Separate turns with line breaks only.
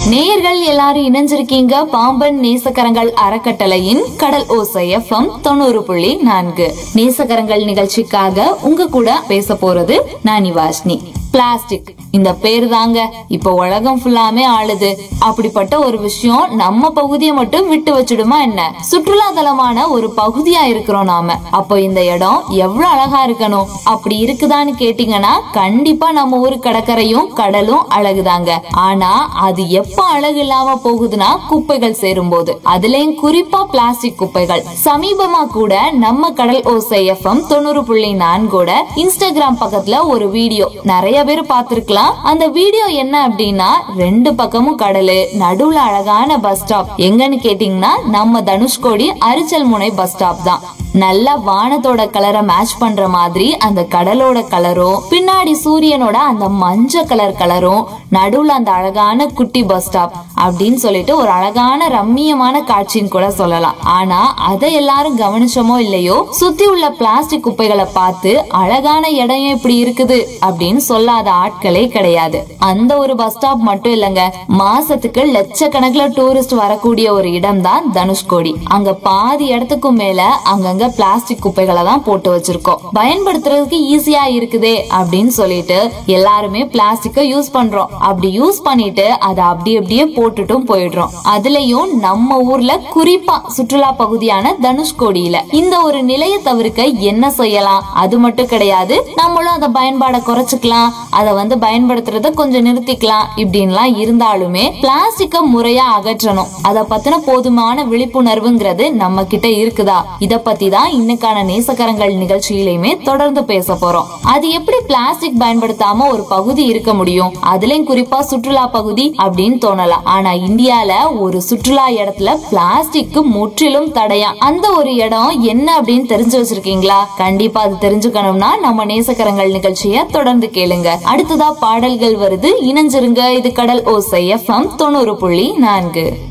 நேயர்கள் எல்லாரும் இணைஞ்சிருக்கீங்க பாம்பன் நேசக்கரங்கள் அறக்கட்டளையின் கடல் ஓசை எஃப்எம் தொண்ணூறு புள்ளி நான்கு நேசக்கரங்கள் நிகழ்ச்சிக்காக உங்க கூட பேச போறது நான் வாஷ்னி பிளாஸ்டிக் இந்த பேர் தாங்க இப்ப உலகம் ஃபுல்லாமே ஆளுது அப்படிப்பட்ட ஒரு விஷயம் நம்ம பகுதியை மட்டும் விட்டு வச்சிடுமா என்ன சுற்றுலா தலமான ஒரு பகுதியா இருக்கிறோம் நாம அப்போ இந்த இடம் எவ்வளவு அழகா இருக்கணும் அப்படி இருக்குதான்னு கேட்டீங்கன்னா கண்டிப்பா நம்ம ஊர் கடற்கரையும் கடலும் அழகுதாங்க ஆனா அது எப்ப அழகு இல்லாம போகுதுன்னா குப்பைகள் சேரும் போது அதுலயும் குறிப்பா பிளாஸ்டிக் குப்பைகள் சமீபமா கூட நம்ம கடல் ஓசை எஃப்எம் தொண்ணூறு புள்ளி நான்கோட இன்ஸ்டாகிராம் பக்கத்துல ஒரு வீடியோ நிறைய பேர் பார்த்திருக்கலாம் அந்த வீடியோ என்ன அப்படின்னா ரெண்டு பக்கமும் கடலு நடுவுல அழகான பஸ் ஸ்டாப் எங்கன்னு கேட்டீங்கன்னா நம்ம தனுஷ்கோடி அரிச்சல் முனை பஸ் ஸ்டாப் தான் நல்லா வானத்தோட கலரை மேட்ச் பண்ற மாதிரி அந்த கடலோட கலரும் பின்னாடி சூரியனோட அந்த மஞ்சள் கலர் கலரும் நடுவுல அந்த அழகான குட்டி பஸ் ஸ்டாப் அப்படின்னு சொல்லிட்டு ஒரு அழகான ரம்மியமான காட்சின்னு கூட சொல்லலாம் ஆனா அதை எல்லாரும் கவனிச்சோமோ இல்லையோ சுத்தி உள்ள பிளாஸ்டிக் குப்பைகளை பார்த்து அழகான இடம் ஏன் இப்படி இருக்குது அப்படின்னு சொல்லாத ஆட்களே கிடையாது அந்த ஒரு பஸ் ஸ்டாப் மட்டும் இல்லைங்க மாசத்துக்கு லட்சக்கணக்கில் டூரிஸ்ட் வரக்கூடிய ஒரு இடம் தான் தனுஷ்கோடி அங்க பாதி இடத்துக்கும் மேல அங்கங்க பிளாஸ்டிக் குப்பைகளை தான் போட்டு வச்சிருக்கோம் பயன்படுத்துறதுக்கு ஈஸியா இருக்குதே அப்படின்னு சொல்லிட்டு எல்லாருமே பிளாஸ்டிக்கை யூஸ் பண்றோம் அப்படி யூஸ் பண்ணிட்டு அதை அப்படி அப்படியே போட்டுட்டும் போயிடுறோம் அதுலயும் நம்ம ஊர்ல குறிப்பா சுற்றுலா பகுதியான தனுஷ்கோடியில இந்த ஒரு நிலையை தவிர்க்க என்ன செய்யலாம் அது மட்டும் கிடையாது நம்மளும் அதை பயன்பாடை குறைச்சுக்கலாம் அதை வந்து பயன்படுத்துறத கொஞ்சம் நிறுத்திக்கலாம் இப்படின்லாம் இருந்தாலுமே பிளாஸ்டிக்கை முறையா அகற்றணும் அதை பத்தின போதுமான விழிப்புணர்வுங்கிறது நம்ம கிட்ட இருக்குதா இத பத்தி தான் இன்னைக்கான நேசக்கரங்கள் நிகழ்ச்சியிலையுமே தொடர்ந்து பேச போறோம் அது எப்படி பிளாஸ்டிக் பயன்படுத்தாம ஒரு பகுதி இருக்க முடியும் அதுலயும் குறிப்பா சுற்றுலா பகுதி அப்படின்னு தோணலாம் ஆனா இந்தியால ஒரு சுற்றுலா இடத்துல பிளாஸ்டிக் முற்றிலும் தடையா அந்த ஒரு இடம் என்ன அப்படின்னு தெரிஞ்சு வச்சிருக்கீங்களா கண்டிப்பா அது தெரிஞ்சுக்கணும்னா நம்ம நேசக்கரங்கள் நிகழ்ச்சியை தொடர்ந்து கேளுங்க அடுத்ததா பாடல்கள் வருது இணைஞ்சிருங்க இது கடல் ஓசை எஃப்எம் தொண்ணூறு புள்ளி நான்கு